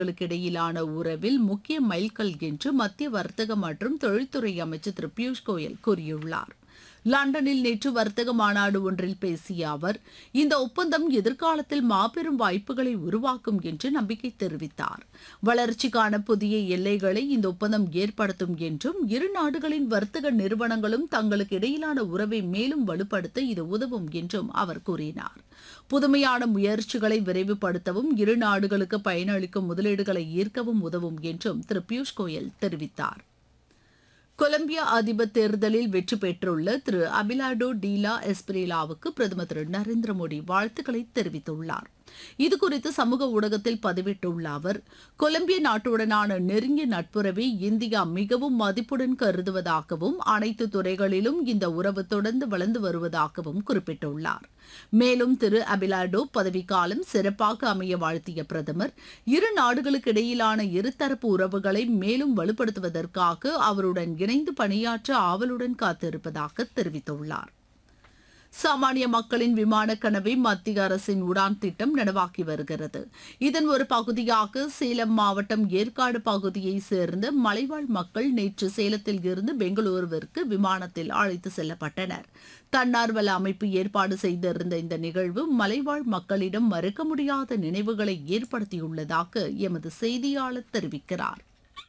இடையிலான உறவில் முக்கிய மைல்கல் என்று மத்திய வர்த்தக மற்றும் தொழில்துறை அமைச்சர் திரு பியூஷ் கோயல் கூறியுள்ளார் லண்டனில் நேற்று வர்த்தக மாநாடு ஒன்றில் பேசிய அவர் இந்த ஒப்பந்தம் எதிர்காலத்தில் மாபெரும் வாய்ப்புகளை உருவாக்கும் என்று நம்பிக்கை தெரிவித்தார் வளர்ச்சிக்கான புதிய எல்லைகளை இந்த ஒப்பந்தம் ஏற்படுத்தும் என்றும் இரு நாடுகளின் வர்த்தக நிறுவனங்களும் தங்களுக்கு இடையிலான உறவை மேலும் வலுப்படுத்த இது உதவும் என்றும் அவர் கூறினார் புதுமையான முயற்சிகளை விரைவுபடுத்தவும் இரு நாடுகளுக்கு பயனளிக்கும் முதலீடுகளை ஈர்க்கவும் உதவும் என்றும் திரு பியூஷ் கோயல் தெரிவித்தார் கொலம்பியா அதிபர் தேர்தலில் வெற்றி பெற்றுள்ள திரு அபிலாடோ டீலா எஸ்பிரேலாவுக்கு பிரதமர் திரு நரேந்திர மோடி வாழ்த்துக்களை தெரிவித்துள்ளார் இதுகுறித்து சமூக ஊடகத்தில் பதிவிட்டுள்ள அவர் கொலம்பிய நாட்டுடனான நெருங்கிய நட்புறவை இந்தியா மிகவும் மதிப்புடன் கருதுவதாகவும் அனைத்து துறைகளிலும் இந்த உறவு தொடர்ந்து வளர்ந்து வருவதாகவும் குறிப்பிட்டுள்ளார் மேலும் திரு அபிலாடோ பதவிக்காலம் சிறப்பாக அமைய வாழ்த்திய பிரதமர் இரு நாடுகளுக்கு இடையிலான இருதரப்பு உறவுகளை மேலும் வலுப்படுத்துவதற்காக அவருடன் இணைந்து பணியாற்ற ஆவலுடன் காத்திருப்பதாக தெரிவித்துள்ளார் சாமானிய மக்களின் விமான கனவை மத்திய அரசின் உடான் திட்டம் நனவாக்கி வருகிறது இதன் ஒரு பகுதியாக சேலம் மாவட்டம் ஏற்காடு பகுதியை சேர்ந்த மலைவாழ் மக்கள் நேற்று சேலத்தில் இருந்து பெங்களூருவிற்கு விமானத்தில் அழைத்து செல்லப்பட்டனர் தன்னார்வல அமைப்பு ஏற்பாடு செய்திருந்த இந்த நிகழ்வு மலைவாழ் மக்களிடம் மறுக்க முடியாத நினைவுகளை ஏற்படுத்தியுள்ளதாக எமது செய்தியாளர் தெரிவிக்கிறார்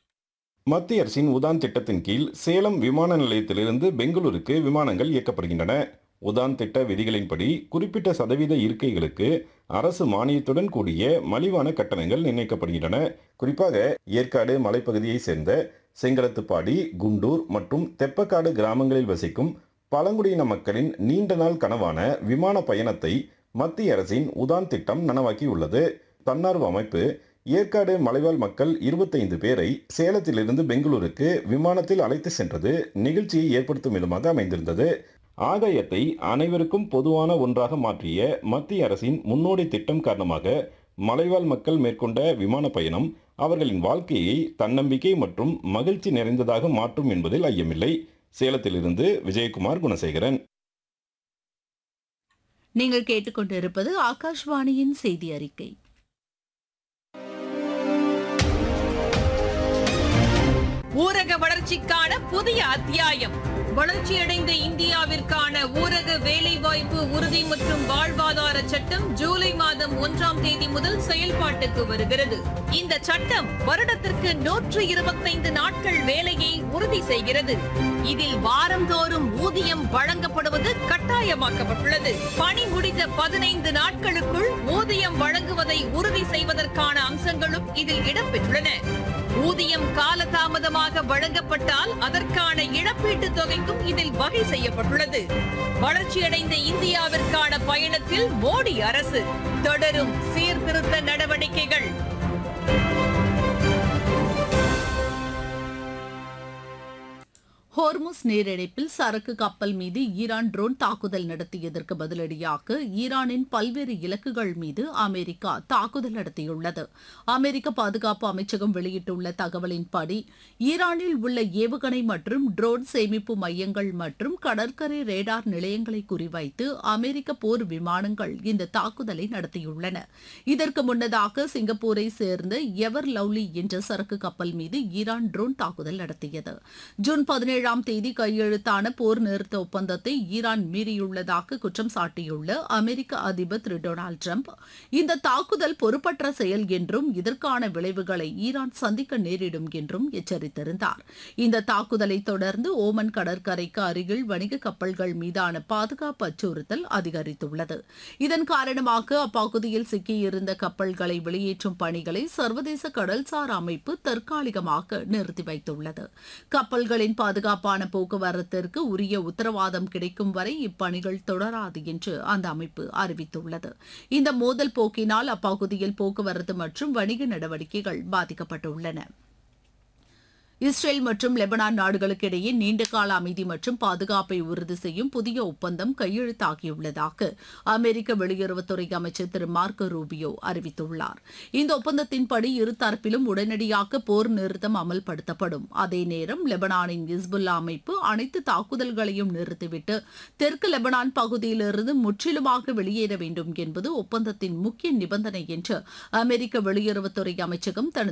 மத்திய அரசின் உதான் திட்டத்தின் கீழ் சேலம் விமான நிலையத்திலிருந்து பெங்களூருக்கு விமானங்கள் இயக்கப்படுகின்றன உதான் திட்ட விதிகளின்படி குறிப்பிட்ட சதவீத இருக்கைகளுக்கு அரசு மானியத்துடன் கூடிய மலிவான கட்டணங்கள் நிர்ணயிக்கப்படுகின்றன குறிப்பாக ஏற்காடு மலைப்பகுதியை சேர்ந்த செங்கலத்துப்பாடி குண்டூர் மற்றும் தெப்பக்காடு கிராமங்களில் வசிக்கும் பழங்குடியின மக்களின் நீண்ட நாள் கனவான விமான பயணத்தை மத்திய அரசின் உதான் திட்டம் நனவாக்கியுள்ளது தன்னார்வ அமைப்பு ஏற்காடு மலைவாழ் மக்கள் இருபத்தைந்து பேரை சேலத்திலிருந்து பெங்களூருக்கு விமானத்தில் அழைத்து சென்றது நிகழ்ச்சியை ஏற்படுத்தும் விதமாக அமைந்திருந்தது ஆதாயத்தை அனைவருக்கும் பொதுவான ஒன்றாக மாற்றிய மத்திய அரசின் முன்னோடி திட்டம் காரணமாக மலைவாழ் மக்கள் மேற்கொண்ட விமான பயணம் அவர்களின் வாழ்க்கையை தன்னம்பிக்கை மற்றும் மகிழ்ச்சி நிறைந்ததாக மாற்றும் என்பதில் ஐயமில்லை சேலத்திலிருந்து விஜயகுமார் குணசேகரன் நீங்கள் கேட்டுக்கொண்டிருப்பது ஆகாஷ்வாணியின் செய்தி அறிக்கை ஊரக வளர்ச்சிக்கான புதிய அத்தியாயம் வளர்ச்சியடைந்த இந்தியாவிற்கான ஊரக வேலைவாய்ப்பு உறுதி மற்றும் வாழ்வாதார சட்டம் ஜூலை மாதம் ஒன்றாம் தேதி முதல் செயல்பாட்டுக்கு வருகிறது இந்த சட்டம் வருடத்திற்கு நூற்று இருபத்தைந்து நாட்கள் வேலையை உறுதி செய்கிறது இதில் வாரந்தோறும் ஊதியம் வழங்கப்படுவது கட்டாயமாக்கப்பட்டுள்ளது பணி முடிந்த பதினைந்து நாட்களுக்குள் ஊதியம் வழங்குவதை உறுதி செய்வதற்கான அம்சங்களும் இதில் இடம்பெற்றுள்ளன ஊதியம் காலதாமதமாக வழங்கப்பட்டால் அதற்கான இழப்பீட்டு தொகைக்கும் இதில் வகை செய்யப்பட்டுள்ளது வளர்ச்சியடைந்த இந்தியாவிற்கான பயணத்தில் மோடி அரசு தொடரும் சீர்திருத்த நடவடிக்கைகள் ஹோர்முஸ் நீரிணைப்பில் சரக்கு கப்பல் மீது ஈரான் ட்ரோன் தாக்குதல் நடத்தியதற்கு பதிலடியாக ஈரானின் பல்வேறு இலக்குகள் மீது அமெரிக்கா தாக்குதல் நடத்தியுள்ளது அமெரிக்க பாதுகாப்பு அமைச்சகம் வெளியிட்டுள்ள தகவலின்படி ஈரானில் உள்ள ஏவுகணை மற்றும் ட்ரோன் சேமிப்பு மையங்கள் மற்றும் கடற்கரை ரேடார் நிலையங்களை குறிவைத்து அமெரிக்க போர் விமானங்கள் இந்த தாக்குதலை நடத்தியுள்ளன இதற்கு முன்னதாக சிங்கப்பூரை சேர்ந்த எவர் லவ்லி என்ற சரக்கு கப்பல் மீது ஈரான் ட்ரோன் தாக்குதல் நடத்தியது ஜூன் பதினேழு பதினேழாம் தேதி கையெழுத்தான போர் நிறுத்த ஒப்பந்தத்தை ஈரான் மீறியுள்ளதாக குற்றம் சாட்டியுள்ள அமெரிக்க அதிபர் திரு டொனால்டு டிரம்ப் இந்த தாக்குதல் பொறுப்பற்ற செயல் என்றும் இதற்கான விளைவுகளை ஈரான் சந்திக்க நேரிடும் என்றும் எச்சரித்திருந்தார் இந்த தாக்குதலை தொடர்ந்து ஓமன் கடற்கரைக்கு அருகில் வணிக கப்பல்கள் மீதான பாதுகாப்பு அச்சுறுத்தல் அதிகரித்துள்ளது இதன் காரணமாக அப்பகுதியில் சிக்கியிருந்த கப்பல்களை வெளியேற்றும் பணிகளை சர்வதேச கடல்சார் அமைப்பு தற்காலிகமாக நிறுத்தி வைத்துள்ளது கப்பல்களின் பாதுகாப்பு பாதுகாப்பான போக்குவரத்திற்கு உரிய உத்தரவாதம் கிடைக்கும் வரை இப்பணிகள் தொடராது என்று அந்த அமைப்பு அறிவித்துள்ளது இந்த மோதல் போக்கினால் அப்பகுதியில் போக்குவரத்து மற்றும் வணிக நடவடிக்கைகள் பாதிக்கப்பட்டுள்ளன இஸ்ரேல் மற்றும் லெபனான் நாடுகளுக்கு இடையே நீண்டகால அமைதி மற்றும் பாதுகாப்பை உறுதி செய்யும் புதிய ஒப்பந்தம் கையெழுத்தாகியுள்ளதாக அமெரிக்க வெளியுறவுத்துறை அமைச்சர் திரு மார்க்கோ ரூபியோ அறிவித்துள்ளார் இந்த ஒப்பந்தத்தின்படி இரு தரப்பிலும் உடனடியாக போர் நிறுத்தம் அமல்படுத்தப்படும் அதே நேரம் லெபனானின் இஸ்புல்லா அமைப்பு அனைத்து தாக்குதல்களையும் நிறுத்திவிட்டு தெற்கு லெபனான் பகுதியிலிருந்து முற்றிலுமாக வெளியேற வேண்டும் என்பது ஒப்பந்தத்தின் முக்கிய நிபந்தனை என்று அமெரிக்க வெளியுறவுத்துறை அமைச்சகம் தனது